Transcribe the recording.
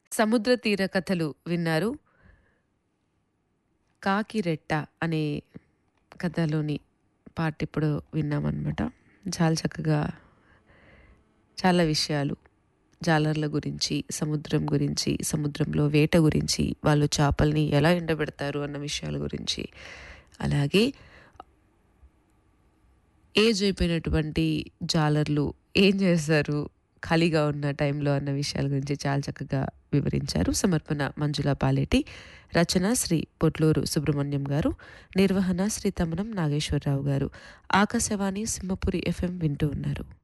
సముద్ర తీర కథలు విన్నారు కాకిరెట్ట అనే కథలోని పాట ఇప్పుడు విన్నామన్నమాట చాలా చక్కగా చాలా విషయాలు జాలర్ల గురించి సముద్రం గురించి సముద్రంలో వేట గురించి వాళ్ళు చేపల్ని ఎలా ఎండబెడతారు అన్న విషయాల గురించి అలాగే ఏజ్ అయిపోయినటువంటి జాలర్లు ఏం చేస్తారు ఖాళీగా ఉన్న టైంలో అన్న విషయాల గురించి చాలా చక్కగా వివరించారు సమర్పణ మంజుల పాలేటి రచన శ్రీ పొట్లూరు సుబ్రహ్మణ్యం గారు నిర్వహణ శ్రీ తమనం నాగేశ్వరరావు గారు ఆకాశవాణి సింహపురి ఎఫ్ఎం వింటూ ఉన్నారు